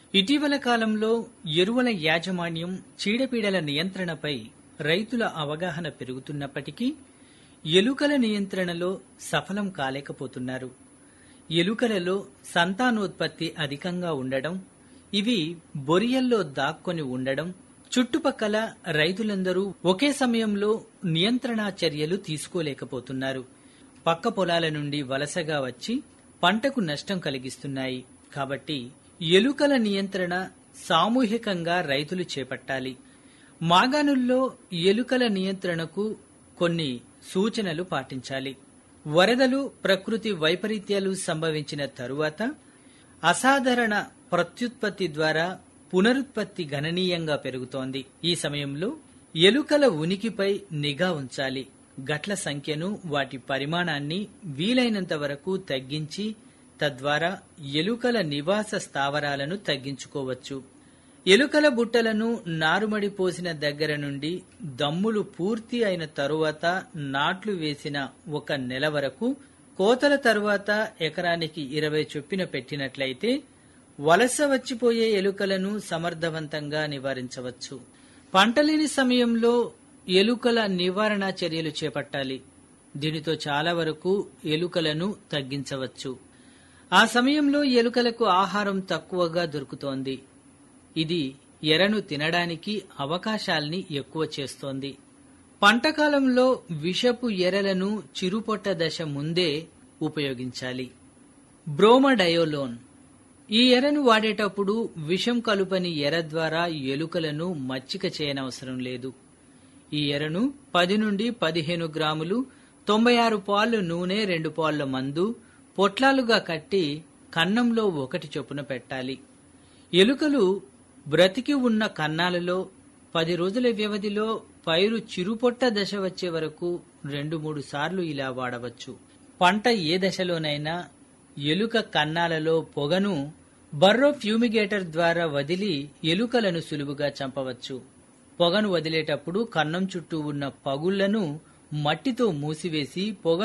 ఇటీవల కాలంలో ఎరువుల యాజమాన్యం చీడపీడల నియంత్రణపై రైతుల అవగాహన పెరుగుతున్నప్పటికీ ఎలుకల నియంత్రణలో సఫలం కాలేకపోతున్నారు ఎలుకలలో సంతానోత్పత్తి అధికంగా ఉండడం ఇవి బొరియల్లో దాక్కొని ఉండడం చుట్టుపక్కల రైతులందరూ ఒకే సమయంలో నియంత్రణా చర్యలు తీసుకోలేకపోతున్నారు పక్క పొలాల నుండి వలసగా వచ్చి పంటకు నష్టం కలిగిస్తున్నాయి కాబట్టి ఎలుకల నియంత్రణ సామూహికంగా రైతులు చేపట్టాలి మాగాణుల్లో ఎలుకల నియంత్రణకు కొన్ని సూచనలు పాటించాలి వరదలు ప్రకృతి వైపరీత్యాలు సంభవించిన తరువాత అసాధారణ ప్రత్యుత్పత్తి ద్వారా పునరుత్పత్తి గణనీయంగా పెరుగుతోంది ఈ సమయంలో ఎలుకల ఉనికిపై నిఘా ఉంచాలి గట్ల సంఖ్యను వాటి పరిమాణాన్ని వీలైనంత వరకు తగ్గించి తద్వారా ఎలుకల నివాస స్థావరాలను తగ్గించుకోవచ్చు ఎలుకల బుట్టలను నారుమడి పోసిన దగ్గర నుండి దమ్ములు పూర్తి అయిన తరువాత నాట్లు వేసిన ఒక నెల వరకు కోతల తరువాత ఎకరానికి ఇరవై చొప్పున పెట్టినట్లయితే వలస వచ్చిపోయే ఎలుకలను సమర్థవంతంగా నివారించవచ్చు పంటలేని సమయంలో ఎలుకల నివారణ చర్యలు చేపట్టాలి దీనితో చాలా వరకు ఎలుకలను తగ్గించవచ్చు ఆ సమయంలో ఎలుకలకు ఆహారం తక్కువగా దొరుకుతోంది ఇది ఎరను తినడానికి అవకాశాల్ని ఎక్కువ చేస్తోంది పంటకాలంలో విషపు ఎరలను చిరుపొట్ట దశ ముందే ఉపయోగించాలి బ్రోమడయోలోన్ ఈ ఎరను వాడేటప్పుడు విషం కలుపని ఎర ద్వారా ఎలుకలను మచ్చిక చేయనవసరం లేదు ఈ ఎరను పది నుండి పదిహేను గ్రాములు తొంభై ఆరు పాళ్ళు నూనె రెండు పాళ్ల మందు పొట్లాలుగా కట్టి కన్నంలో ఒకటి చొప్పున పెట్టాలి ఎలుకలు బ్రతికి ఉన్న కన్నాలలో పది రోజుల వ్యవధిలో పైరు చిరుపొట్ట దశ వచ్చే వరకు రెండు మూడు సార్లు ఇలా వాడవచ్చు పంట ఏ దశలోనైనా ఎలుక కన్నాలలో పొగను బర్రో ఫ్యూమిగేటర్ ద్వారా వదిలి ఎలుకలను సులువుగా చంపవచ్చు పొగను వదిలేటప్పుడు కన్నం చుట్టూ ఉన్న పగుళ్లను మట్టితో మూసివేసి పొగ